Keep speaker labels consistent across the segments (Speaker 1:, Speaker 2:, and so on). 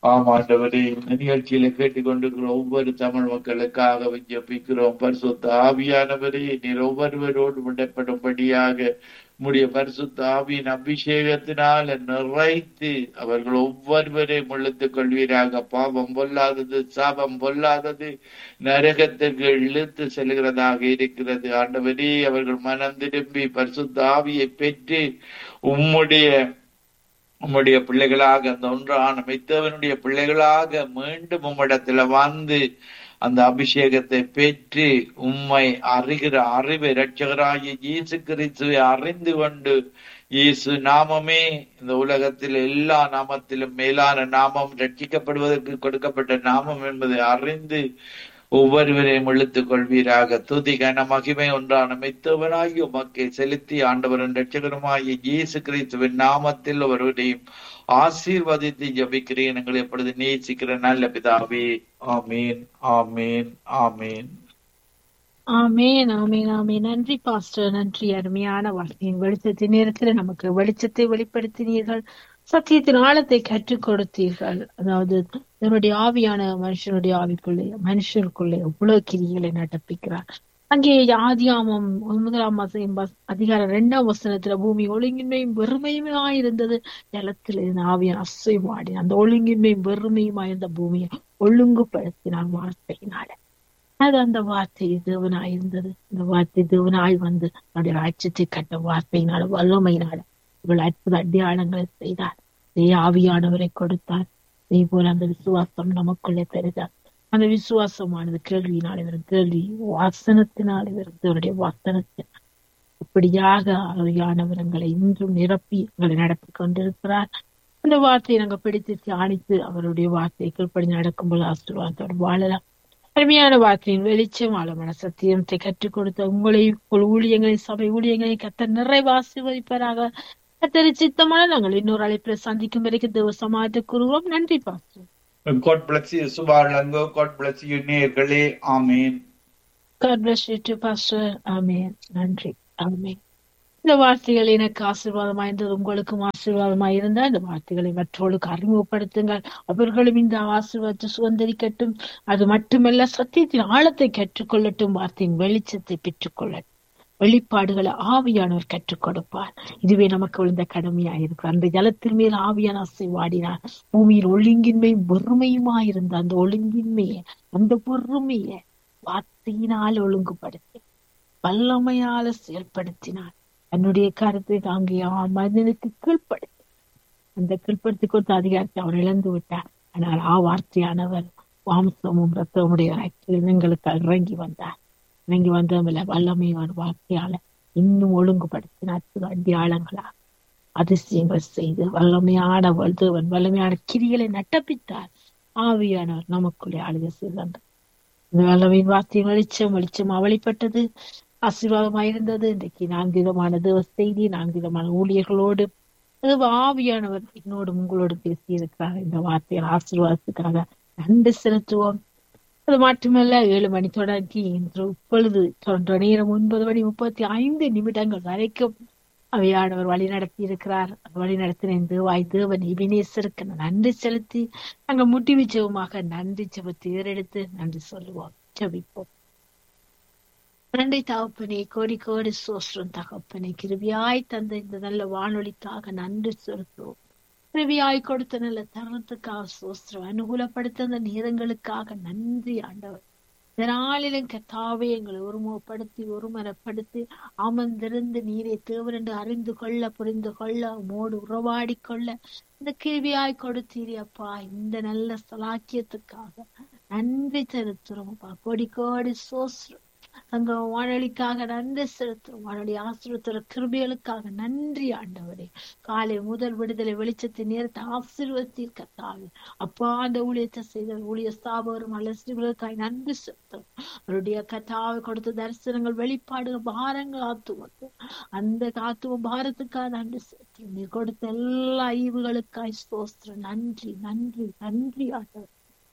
Speaker 1: ஆமாண்டவரே இந்த நிகழ்ச்சியில கேட்டுக்கொண்டிருக்கிற ஒவ்வொரு தமிழ் மக்களுக்காக ஜெபிக்கிறோம் பரிசுத்த ஆவியானவரே நீர் ஒவ்வொருவரோடு விடப்படும்படியாக உம்முடைய பரிசுத்த ஆவியின் அபிஷேகத்தினால நிறைத்து அவர்கள் ஒவ்வொருவரையும் இழுத்துக் கொள்வீராக பாவம் பொல்லாதது சாபம் பொல்லாதது நரகத்திற்கு இழுத்து செல்கிறதாக இருக்கிறது ஆண்டவரே அவர்கள் மனம் திரும்பி பரிசுத்த ஆவியை பெற்று உம்முடைய உம்முடைய பிள்ளைகளாக அந்த ஒன்றான மெத்தவனுடைய பிள்ளைகளாக மீண்டும் உம்மிடத்துல வந்து அந்த அபிஷேகத்தை பெற்று உம்மை அறிகிற அறிவை இரட்சகராகிய இயேசு கிறிஸ்துவை அறிந்து கொண்டு இயேசு நாமமே இந்த உலகத்தில் எல்லா நாமத்திலும் மேலான நாமம் ரட்சிக்கப்படுவதற்கு கொடுக்கப்பட்ட நாமம் என்பதை அறிந்து ஒவ்வொருவரையும் இழுத்துக் கொள்வீராக துதி கன மகிமை ஒன்றான மெத்தவனாகி உமக்கை செலுத்தி ஆண்டவரின் ரட்சகருமாகிய இயேசு கிறிஸ்துவின் நாமத்தில் ஒருவரையும் ஆசீர்வதித்து ஜபிக்கிறேன் எங்களை எப்பொழுது நேசிக்கிற நல்ல பிதாவே ஆமீன் ஆமீன் ஆமீன்
Speaker 2: ஆமேன் ஆமேன் ஆமேன் நன்றி பாஸ்டர் நன்றி அருமையான வாழ்க்கையின் வெளிச்சத்தின் நேரத்தில் நமக்கு வெளிச்சத்தை வெளிப்படுத்தினீர்கள் சத்தியத்தின் ஆழத்தை கற்றுக் கொடுத்தீர்கள் அதாவது நம்முடைய ஆவியான மனுஷனுடைய ஆவிக்குள்ளே மனுஷனுக்குள்ளே எவ்வளவு கிரிகளை நடப்பிக்கிறார் அங்கே ஆதியாமம் முதலாம் மாசம் அதிகாரம் இரண்டாம் வசனத்துல பூமி ஒழுங்கின்மையும் வெறுமையுமா இருந்தது ஜலத்தில் இருந்த ஆவியான அசைவாடி அந்த ஒழுங்கின்மையும் வெறுமையுமா இருந்த பூமியை ஒழுங்குபடுத்தினார் வார்த்தையினால அது அந்த வார்த்தை தேவனாய் இருந்தது இந்த வார்த்தை தேவனாய் வந்து நம்முடைய ராட்சத்தை கட்ட வார்த்தையினால வல்லமையினால இவள் அற்புத அடையாளங்களை செய்தார் இதே ஆவியானவரை கொடுத்தார் இதே போல அந்த விசுவாசம் நமக்குள்ளே பெறுதார் அந்த விசுவாசமானது கேள்வியினாலே வரும் கேள்வி வாசனத்தினாலே வரும் அவருடைய வாசனத்தினால் இப்படியாக ஆவியானவரங்களை இன்றும் நிரப்பி எங்களை நடத்தி கொண்டிருக்கிறார் அந்த வார்த்தையை நாங்கள் பிடித்து தியானித்து அவருடைய வார்த்தையை கீழ்ப்படி நடக்கும்போது ஆசீர்வாதத்தோடு வாழலாம் அருமையான வார்த்தையின் வெளிச்சம் ஆழமான சத்தியத்தை கற்றுக் கொடுத்த உங்களை ஊழியங்களை சபை ஊழியங்களை கத்த நிறைவு ஆசீர்வதிப்பதாக கத்தரி சித்தமான நாங்கள் இன்னொரு அழைப்பில் சந்திக்கும் வரைக்கும் தேவ சமாஜத்தை கூறுவோம் நன்றி பாஸ்டர்
Speaker 1: God bless you, சுபாலங்கோ God bless you, நேர்களே ஆமீன்
Speaker 2: God bless you too, Pastor. ஆமென் நன்றி ஆமென் இந்த வார்த்தைகள் எனக்கு ஆசீர்வாதமா இருந்தது உங்களுக்கும் ஆசீர்வாதமா இருந்தா இந்த வார்த்தைகளை மற்றவர்களுக்கு அறிமுகப்படுத்துங்கள் அவர்களும் இந்த ஆசீர்வாதத்தை சுதந்திரிக்கட்டும் அது மட்டுமல்ல சத்தியத்தின் ஆழத்தை கற்றுக்கொள்ளட்டும் வார்த்தையின் வெளிச்சத்தை பெற்றுக்கொள்ளட்டும் வெளிப்பாடுகளை ஆவியானவர் கற்றுக் கொடுப்பார் இதுவே நமக்கு விழுந்த கடமையா இருக்கு அந்த ஜலத்தின் மேல் ஆவியான அசை வாடினார் பூமியில் ஒழுங்கின்மை பொறுமையுமா இருந்த அந்த ஒழுங்கின்மையை அந்த பொறுமையை வார்த்தையினால் ஒழுங்குபடுத்தி வல்லமையால செயல்படுத்தினார் தன்னுடைய கருத்தை தாங்கிய மனிதனுக்கு கீழ்ப்படுத்தி அந்த கீழ்ப்படுத்தி கொடுத்த அதிகாரத்தை அவர் இழந்து விட்டார் ஆனால் ஆ வார்த்தையானவர் வாம்சமும் ரத்தமுடைய எங்களுக்கு இறங்கி வந்தார் இறங்கி வந்ததில்ல வல்லமையான வார்த்தையால இன்னும் ஒழுங்குபடுத்தினார் அடியாளங்களா அதிசயங்கள் செய்து வல்லமையான தேவன் வல்லமையான கிரிகளை நட்டப்பித்தார் ஆவியானவர் நமக்குள்ளே ஆளுகை செய்தார் இந்த வல்லமையின் வார்த்தையின் வெளிச்சம் வெளிச்சம் அவளிப்பட்டது ஆசீர்வாதமாயிருந்தது இன்றைக்கு நான்கு விதமான தேவ செய்தி நான்கு விதமான ஊழியர்களோடு ஆவியானவர் என்னோடு உங்களோடு பேசி இருக்கிறார் இந்த வார்த்தையின் ஆசீர்வாதத்துக்காக நன்றி செலுத்துவோம் அது மட்டுமல்ல ஏழு மணி தொடங்கி இன்று இப்பொழுது தொன்ற நேரம் ஒன்பது மணி முப்பத்தி ஐந்து நிமிடங்கள் வரைக்கும் அவையானவர் வழி நடத்தி இருக்கிறார் வழி நடத்தின இந்த வாய் தேவன் இபினேசருக்கு நன்றி செலுத்தி நாங்கள் முட்டி ஜெபமாக நன்றி ஜெபத்தை ஏறெடுத்து நன்றி சொல்லுவோம் ஜெபிப்போம் நன்றி தகப்பனே கோடி கோடி சோஸ்திரம் தகப்பனே கிருபியாய் தந்த இந்த நல்ல வானொலிக்காக நன்றி செலுத்துவோம் கிருபியாய் கொடுத்த நல்ல தருணத்துக்காக சோஸ்திரம் அனுகூலப்படுத்த அந்த நேரங்களுக்காக நன்றி ஆண்டவர் இந்த நாளிலும் கத்தாவே எங்களை ஒருமுகப்படுத்தி ஒருமனப்படுத்தி அமர்ந்திருந்து நீரை தேவரென்று அறிந்து கொள்ள புரிந்து கொள்ள மோடு உறவாடி கொள்ள இந்த கிருபியாய் கொடுத்தீரி அப்பா இந்த நல்ல சலாக்கியத்துக்காக நன்றி செலுத்துறோம் அப்பா கொடி கோடி சோஸ்திரம் அங்க வானொலிக்காக நன்றி செலுத்துறோம் வானொலி ஆசிரியத்துற கிருபிகளுக்காக நன்றி ஆண்டவரே காலை முதல் விடுதலை வெளிச்சத்தின் நேரத்தை ஆசீர்வத்தில் கத்தாவே அப்பா அந்த ஊழியத்தை செய்த ஊழிய ஸ்தாபகரும் அலசிகளுக்காய் நன்றி செலுத்துறோம் அவருடைய கத்தாவை கொடுத்த தரிசனங்கள் வெளிப்பாடுகள் பாரங்கள் ஆத்துவத்து அந்த ஆத்துவ பாரத்துக்காக நன்றி செலுத்துறோம் நீ கொடுத்த எல்லா ஈவுகளுக்காய் ஸ்தோஸ்திரம் நன்றி நன்றி நன்றி ஆண்டவர்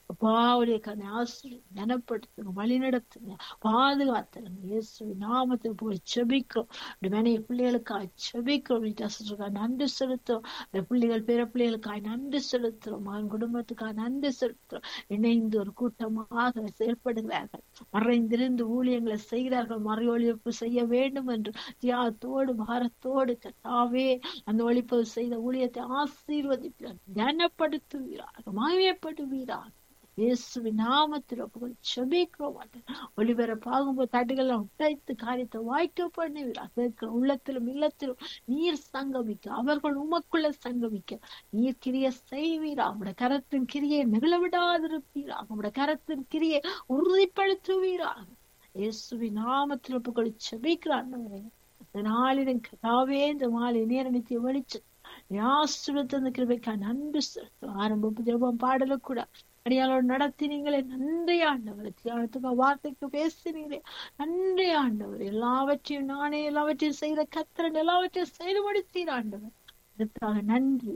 Speaker 2: அப்பாவுடைய கண்ணை ஆசிரி கனப்படுத்துங்க வழி நடத்துங்க பாதுகாத்துங்க இயேசு நாமத்தில் போய் செபிக்கிறோம் மனைவி பிள்ளைகளுக்காக செபிக்கிறோம் வித்தியாசத்துக்காக நன்றி செலுத்துறோம் இந்த பிள்ளைகள் பிற பிள்ளைகளுக்காக நன்றி செலுத்துறோம் மகன் குடும்பத்துக்காக நன்றி செலுத்துறோம் இணைந்து ஒரு கூட்டமாக செயல்படுகிறார்கள் மறைந்திருந்து ஊழியங்களை செய்கிறார்கள் மறையொழிப்பு செய்ய வேண்டும் என்று தியாகத்தோடு பாரத்தோடு கத்தாவே அந்த ஒழிப்பு செய்த ஊழியத்தை ஆசீர்வதிப்பார் கனப்படுத்துவீராக மகிமைப்படுவீராக இயேசுவின் நாமத்தில் புகழ் செபிக்கிறோம் ஒளிபரப்பாகும்போது தட்டுகளை உடைத்து காரியத்தை வாய்க்க பண்ணுவீராக கேட்கிற உள்ளத்திலும் இல்லத்திலும் நீர் சங்கமிக்க அவர்கள் உமக்குள்ள சங்கமிக்க நீர் கிரிய செய்வீரா உடைய கரத்தின் கிரியை நெகிழ விடாதிருப்பீராக உடைய கரத்தின் கிரியை உறுதிப்படுத்துவீராக இயேசுவின் நாமத்தில் புகழ் செபிக்கிறான் இந்த நாளிலும் கதாவே இந்த மாலை நேரணித்து வெளிச்சு யாசுரத்த கிருபைக்கா நன்றி செலுத்தும் ஆரம்ப ஜெபம் பாடல கூட அடியாளோடு நடத்தினீங்களே நன்றி ஆண்டவர் தியானத்துக்கு வார்த்தைக்கு பேசினீங்களே நன்றி ஆண்டவர் எல்லாவற்றையும் நானே எல்லாவற்றையும் செய்த கத்திரன் எல்லாவற்றையும் செய்து முடித்தீர் ஆண்டவர் இதற்காக நன்றி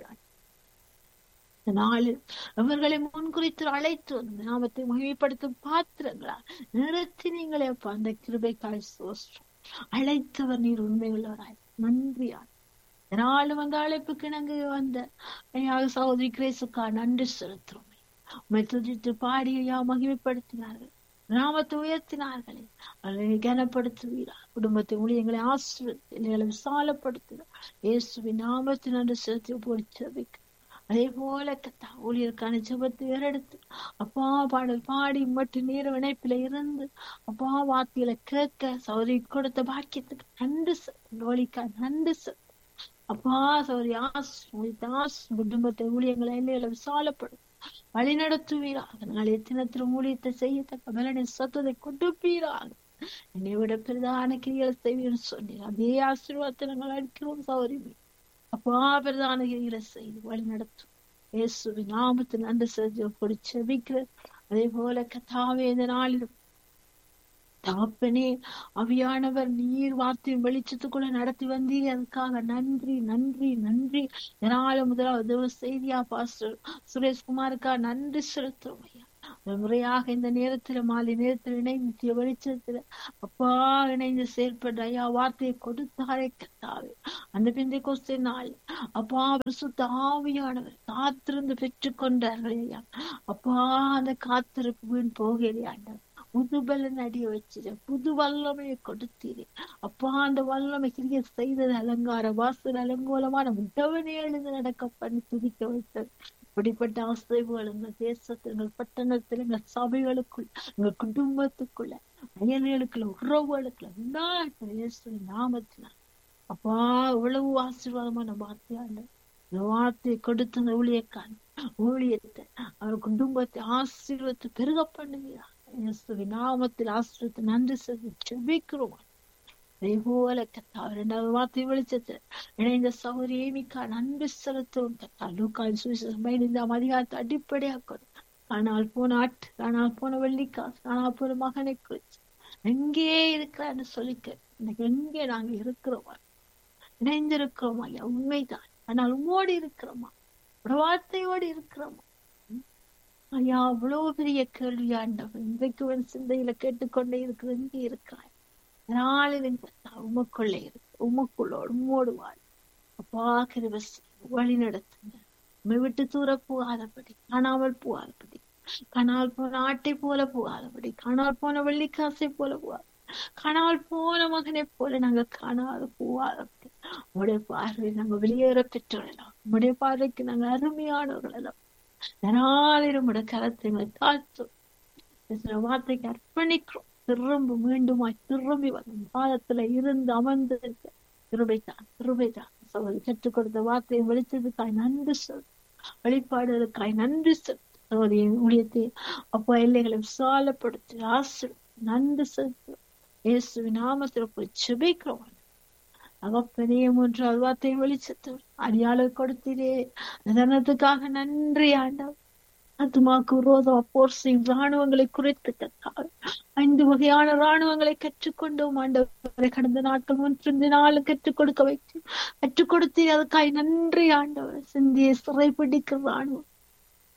Speaker 2: இந்த நாளில் அவர்களை முன்குறித்து அழைத்து வந்து நாமத்தை மகிமைப்படுத்தும் பாத்திரங்களா நிறுத்தினீங்களே அப்பா அந்த கிருபைக்காய் சோஸ்டம் அழைத்தவர் நீர் உண்மையுள்ளவராய் நன்றியார் நாளும் அந்த அழைப்புக்கு இணங்க வந்த ஐயாக சகோதரி கிரேசுக்கா நன்றி செலுத்துறோம் உண்மை துதித்து பாடி ஐயா மகிமைப்படுத்தினார்கள் நாமத்தை உயர்த்தினார்களே அவர்களை கனப்படுத்துவீரா குடும்பத்தை ஊழியங்களை ஆசிரியர்களை விசாலப்படுத்துகிறார் இயேசுவின் நாமத்தை நன்றி செலுத்தி போய் செபிக்க அதே போல கத்தா ஊழியருக்கான ஜபத்தை வேறெடுத்து அப்பா பாடல் பாடி மட்டும் நேர இணைப்பில இருந்து அப்பா வார்த்தையில கேட்க சௌரி கொடுத்த பாக்கியத்துக்கு நன்றி நோலிக்கா நன்றி அப்பா சௌரி ஆஸ் ஆஸ் குடும்பத்தை ஊழியங்களை எல்லையில விசாலப்படும் வழி நடத்துவீராக நாளைய தினத்தில் ஊழியத்தை செய்யத்தக்க பலனை சத்தத்தை கொடுப்பீராக என்னை விட பிரதான கிரிகளை செய்வீர்னு சொன்னீர் அதே ஆசீர்வாதத்தை நாங்கள் அடிக்கிறோம் சௌரிமே அப்பா பிரதான கிரிகளை செய்து வழி நடத்தும் இயேசுவின் நாமத்தில் நன்றி செஞ்சு கொடி செபிக்கிற அதே போல கத்தாவே இந்த நாளிலும் தகப்பனே அவியானவர் நீர் வார்த்தையும் வெளிச்சத்துக்குள்ள நடத்தி வந்தீங்க அதுக்காக நன்றி நன்றி நன்றி இதனால முதலாவது செய்தியா பாஸ்டர் சுரேஷ்குமாருக்கா நன்றி செலுத்துறோம் ஐயா முறையாக இந்த நேரத்துல மாலை நேரத்துல இணைந்து வெளிச்சத்துல அப்பா இணைந்து செயல்படுற ஐயா வார்த்தையை கொடுத்தாரே கத்தாவே அந்த பிந்தை கொஸ்தை நாள் அப்பா சுத்த ஆவியானவர் காத்திருந்து பெற்றுக் கொண்டார்கள் ஐயா அப்பா அந்த காத்திருப்பு வீண் போகலையாண்டவர் புது பலன் அடிய வச்சிரு புது வல்லமையை கொடுத்தீரு அப்பா அந்த வல்லமை கிரிய செய்தது அலங்கார வாசல் அலங்கோலமான உடவனே எழுந்து நடக்க பண்ணி துதிக்க வைத்தது இப்படிப்பட்ட ஆசைவுகள் எங்கள் தேசத்தில் எங்கள் பட்டணத்தில் எங்கள் சபைகளுக்குள் எங்கள் குடும்பத்துக்குள்ள அயல்களுக்குள்ள உறவுகளுக்குள்ள எல்லா நாமத்தின அப்பா இவ்வளவு ஆசீர்வாதமான வார்த்தையாண்ட இந்த வார்த்தையை கொடுத்த அந்த ஊழியக்கான் ஊழியத்தை அவர் குடும்பத்தை ஆசீர்வத்தை பெருக பண்ணுகிறார் நாமத்தில் ஆசிரியத்தை நன்றி செஞ்சு செபிக்கிறோம் அதே போல கத்தா இரண்டாவது வார்த்தை வெளிச்சத்தில் இணைந்த சௌரியமிக்கா நன்றி செலுத்தும் கத்தா லூக்கால் சுவிசேஷம் பதினைந்தாம் அதிகாரத்தை அடிப்படையாக்கணும் ஆனால் போன ஆட்டு ஆனால் போன வெள்ளிக்காசு ஆனால் போன மகனை குறிச்சு எங்கே இருக்கிறான்னு சொல்லிக்க இன்னைக்கு எங்கே நாங்க இருக்கிறோமா இணைந்திருக்கிறோமா ஐயா உண்மைதான் ஆனால் உம்மோடு இருக்கிறோமா ஒரு வார்த்தையோடு இருக்கிறோமா ஐயா அவ்வளவு பெரிய கேள்வி ஆண்டவர் இன்றைக்கு ஒரு சிந்தையில கேட்டுக்கொண்டே இருக்கிற இங்கே இருக்கிறாய் நாளிலும் உமக்குள்ளே இருக்கு உமக்குள்ளோடு உம்மோடுவாள் அப்பா கிருபஸ் வழி நடத்துங்க உண்மை விட்டு தூர போகாதபடி காணாமல் போகாதபடி காணால் போன ஆட்டை போல போகாதபடி காணால் போன வெள்ளிக்காசை போல போகாது காணால் போன மகனை போல நாங்க காணாத போகாதபடி உடைய பார்வை நாங்க வெளியேற பெற்றுள்ளலாம் உடைய பார்வைக்கு நாங்க அருமையானவர்கள் எல்லாம் நாளிலும் உடைய கரத்தை தாழ்த்தும் வார்த்தைக்கு அர்ப்பணிக்கிறோம் திரும்ப மீண்டுமாய் திரும்பி வந்து பாதத்துல இருந்து அமர்ந்து திருபைதான் திருபைதான் சோதரி கற்றுக் கொடுத்த வார்த்தையை வெளிச்சதுக்காய் நன்றி சொல் வெளிப்பாடுகளுக்காய் நன்றி சொல் சோதரியின் ஊழியத்தை அப்போ எல்லைகளை விசாலப்படுத்தி ஆசை நன்றி செலுத்து இயேசு நாமத்துல போய் செபிக்கிறோம் அகப்பனே மூன்றாவது வார்த்தையை வெளிச்சத்தவர் அடியாளை கொடுத்தீரே தனத்துக்காக நன்றி ஆண்டவர் ஆத்மாக்கு விரோதம் போர் செய்யும் ராணுவங்களை குறைத்து கத்தார் ஐந்து வகையான ராணுவங்களை கற்றுக்கொண்டோம் ஆண்டவரை கடந்த நாட்கள் மூன்று நாள் கற்றுக் கொடுக்க வைத்து கற்றுக் கொடுத்து அதுக்காய் நன்றி ஆண்டவர் சிந்தியை சிறை பிடிக்கிற ராணுவம்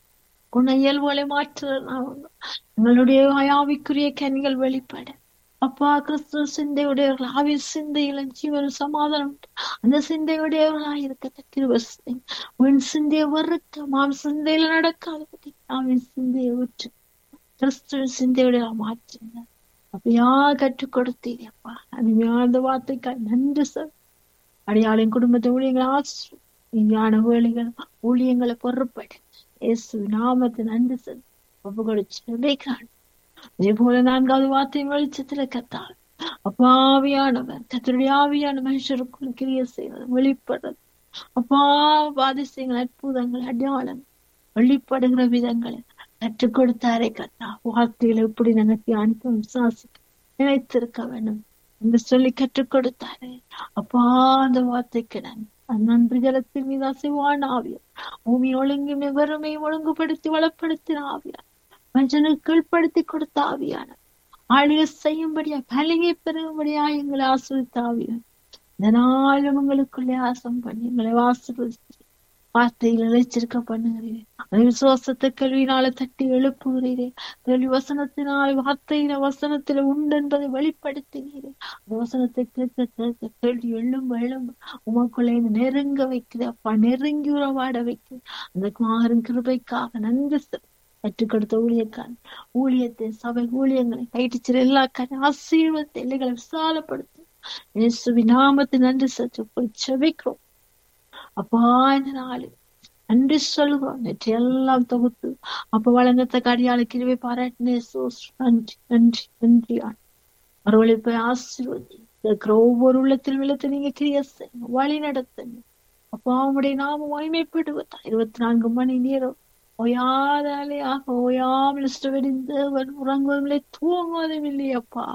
Speaker 2: குண இயல்புகளை மாற்றுறதுனால எங்களுடைய ஆவிக்குரிய கனிகள் வெளிப்பட அப்பா கிறிஸ்துவ சிந்தையுடையவர்கள் ஆவின் சிந்தையில ஜீவன சமாதானம் உண்டு. அந்த சிந்தையுடையவர்களாக இருக்க கிருபை உன் சிந்தையை வறுக்க மாம் சிந்தையில நடக்காதபடி ஆவின் சிந்தையை விட்டு கிறிஸ்துவின் சிந்தையுடைய மாற்றுங்க அப்படியா கற்றுக் கொடுத்தீங்க அப்பா அருமையான அந்த வார்த்தைக்காய் நன்றி சார் அடியாளின் குடும்பத்தை ஊழியங்களை ஆசிரியம் விஞ்ஞான வேலைகள் ஊழியங்களை பொறுப்படு இயேசு நாமத்தை நன்றி சார் ஒப்பு கொடுத்து வைக்கிறான் அதே போல நான்காவது வார்த்தையின் வெளிச்சத்துல கத்தாள் அப்பா ஆவியானவர் கத்தருடைய ஆவியான மனுஷருக்குள்ள கிரிய செய்வது வெளிப்படுறது அப்பா பாதிசயங்கள் அற்புதங்கள் அடையாளம் வெளிப்படுகிற விதங்களை கற்றுக் கொடுத்தாரே கத்தா வார்த்தைகளை எப்படி நாங்க தியானிக்க விசுவாசிக்க நினைத்திருக்க வேண்டும் என்று சொல்லி கற்றுக் கொடுத்தாரே அப்பா அந்த வார்த்தைக்கு நான் நன்றி ஜலத்தின் மீது அசைவான ஆவியர் பூமி ஒழுங்கு வெறுமை ஒழுங்குபடுத்தி வளப்படுத்தின ஆவியார் மனுஷனுக்கு கீழ்ப்படுத்தி கொடுத்த ஆவியான ஆளுக செய்யும்படியா பலகை பெறும்படியா எங்களை ஆசிரித்த ஆவியார் இந்த நாளும் உங்களுக்குள்ளே ஆசம் பண்ணி எங்களை ஆசிர்வதித்து வார்த்தையில் இழைச்சிருக்க பண்ணுகிறீரே அந்த விசுவாசத்தை கல்வியினால தட்டி எழுப்புகிறீரே கேள்வி வசனத்தினால் வார்த்தையில வசனத்துல உண்டு என்பதை வெளிப்படுத்தினீரே அந்த வசனத்தை கேட்க கேட்க கேள்வி எழும்ப எழும்ப உமக்குள்ளே நெருங்க வைக்குது அப்பா நெருங்கி உறவாட வைக்குது அந்த மாறும் கிருபைக்காக நன்றி கற்றுக் கொடுத்த ஊழியக்காரன் ஊழியத்தை சபை ஊழியங்களை கைட்டிச்சிற எல்லா காரியம் ஆசீர்வத்தை எல்லைகளை விசாலப்படுத்தும் இயேசுவி நாமத்தை நன்றி சற்று செபிக்கிறோம் அப்பா இந்த நாள் நன்றி சொல்லுகிறோம் நேற்று எல்லாம் தொகுத்து அப்ப வழங்கத்த கடியாள கிருவை பாராட்டினே நன்றி நன்றி நன்றி மறுவழிப்பை ஆசீர்வதி இருக்கிற ஒவ்வொரு உள்ளத்தில் விழுத்து நீங்க கிரிய செய்யுங்க வழி நடத்துங்க அப்பா அவனுடைய நாம மகிமைப்படுவதா இருபத்தி நான்கு மணி நேரம் ஓயாதாலேயாக ஓயாமல் இஷ்டவெடிந்தவன் உறங்குவதில்லை தூங்குவதும் இல்லையப்பா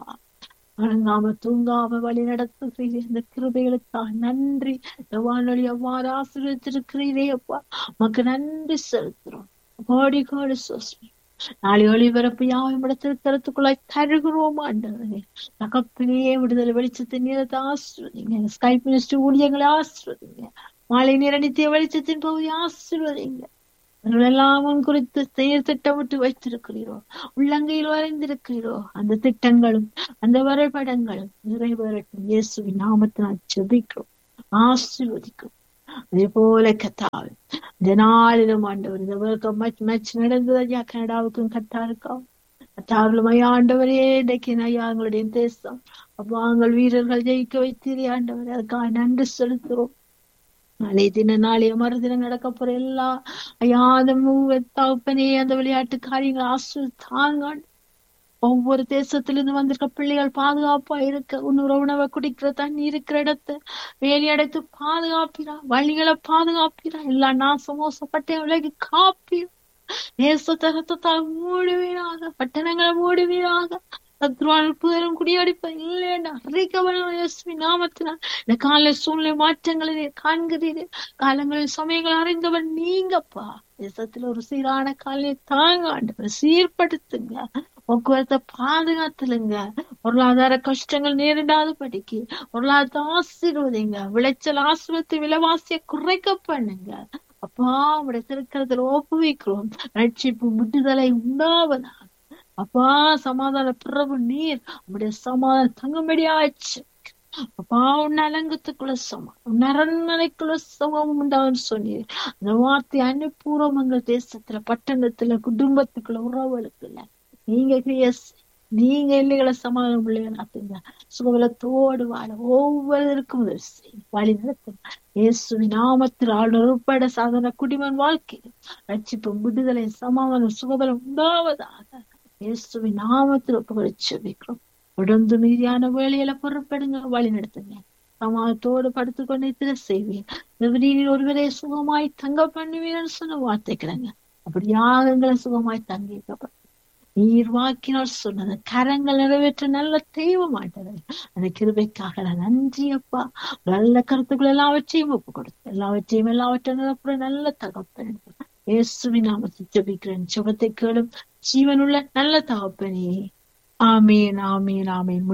Speaker 2: வணங்காம தூங்காம வழி நடத்துகிறீரே இந்த கிருபைகளுக்காக நன்றி வானொலி அவ்வாறு ஆசீர்வதித்திருக்கிறீரே அப்பா உமக்கு நன்றி செலுத்துறோம் கோடி கோடி சோஸ்மி நாளை ஒளிபரப்பு யாவும் இடத்திற்கருத்துக்குள்ளாய் தருகிறோம் ஆண்டவரே தகப்பிலேயே விடுதலை வெளிச்சத்தின் நீரத்தை ஆசிர்வதிங்க ஸ்கைப் மினிஸ்டர் ஊழியங்களை ஆசிர்வதிங்க மாலை நிரணித்திய வெளிச்சத்தின் பகுதி ஆசிர்வதிங்க எல்லாம் குறித்து செயல் திட்டமிட்டு வைத்திருக்கிறீரோ உள்ளங்கையில் வரைந்திருக்கிறீரோ அந்த திட்டங்களும் அந்த வரைபடங்களும் நிறைவேறட்டும் இயேசுவின் நாமத்தினால் ஜெபிக்கிறோம் ஆசீர்வதிக்கும் அதே போல கத்தால் இந்த நாளிலும் ஆண்டவர் இந்த வேர்க்கம் மேட்ச் மேட்ச் நடந்தது ஐயா கனடாவுக்கும் கத்தாருக்கும் கத்தாரிலும் ஐயா ஆண்டவரே இன்றைக்கு ஐயா எங்களுடைய தேசம் அப்போ அவங்கள் வீரர்கள் ஜெயிக்க வைத்தீரே ஆண்டவர் அதுக்காக நன்றி செலுத்துறோம் நாளைய தின நாளைய மறுதினம் நடக்க போற எல்லா ஐயா அந்த தகப்பனே அந்த விளையாட்டு காரியங்கள் ஆசு தாங்க ஒவ்வொரு தேசத்திலிருந்து வந்திருக்க பிள்ளைகள் பாதுகாப்பா இருக்க உன்னொரு உணவை குடிக்கிற தண்ணி இருக்கிற இடத்த வேலி அடைத்து பாதுகாப்பிரா வழிகளை பாதுகாப்பிரா எல்லா நாசமோசப்பட்ட விலகி காப்பீரா நேசத்தை ரத்தத்தால் மூடுவீராக பட்டணங்களை மூடுவீராக சத்ருவான புதரும் குடியடிப்ப இல்லையா அறிக்கவனி நாமத்தினால் இந்த கால சூழ்நிலை மாற்றங்களை நீர் காண்கிறீர்கள் காலங்களில் சமயங்கள் அறிந்தவன் நீங்கப்பா தேசத்துல ஒரு சீரான காலையை தாங்க ஆண்டவர் சீர்படுத்துங்க போக்குவரத்தை பாதுகாத்துலுங்க பொருளாதார கஷ்டங்கள் நேரிடாத படிக்கு பொருளாதார ஆசீர்வதிங்க விளைச்சல் ஆசிர்வத்தை விலைவாசிய குறைக்க பண்ணுங்க அப்பா உடைய திருக்கரத்தில் ஒப்புவிக்கிறோம் ரட்சிப்பு விடுதலை உண்டாவதாக அப்பா சமாதான பிரபு நீர் உடைய சமாதான தங்கும்படியாச்சு அப்பா உன் அலங்கத்துக்குள்ள சமம் உன் அரண்மனைக்குள்ள சமம் உண்டான்னு சொன்னீர் அந்த வார்த்தை அனுப்பூர்வம் எங்கள் தேசத்துல பட்டணத்துல குடும்பத்துக்குள்ள உறவுகளுக்குள்ள நீங்க கிரியஸ் நீங்க இல்லைகளை சமாதானம் பிள்ளைகளாக்குங்க சுகபலத்தோடு வாழ ஒவ்வொருவருக்கும் வழி நடத்தும் இயேசுவி நாமத்தில் ஆளுநர் உட்பட சாதாரண குடிமன் வாழ்க்கை ரட்சிப்பு விடுதலை சமாதானம் சுகபலம் உண்டாவதாக இயேசுவின் நாமத்தில் ஒப்புகளை செபிக்கிறோம் தொடர்ந்து மீதியான வேலையில பொறுப்படுங்க வழி நடத்துங்க சமாதத்தோடு படுத்துக்கொண்டு இத்திர செய்வீர் ஒருவரே சுகமாய் தங்க பண்ணுவீர்னு சொன்ன வார்த்தைக்கிறாங்க அப்படி யாகங்களை சுகமாய் தங்கிக்கப்படும் நீர் வாக்கினால் சொன்னது கரங்கள் நிறைவேற்ற நல்ல தெய்வம் ஆண்டவர் அந்த கிருபைக்காக நான் நன்றி அப்பா நல்ல கருத்துக்கள் எல்லாவற்றையும் ஒப்பு கொடுத்து எல்லாவற்றையும் எல்லாவற்றையும் நல்ல தகப்பன் இயேசுவின் நாமத்தை ஜபிக்கிறேன் சுகத்தை கேளும் ஜீவனுள்ள நல்ல தகப்பனே ஆமீன் ஆமீன் ஆமீன்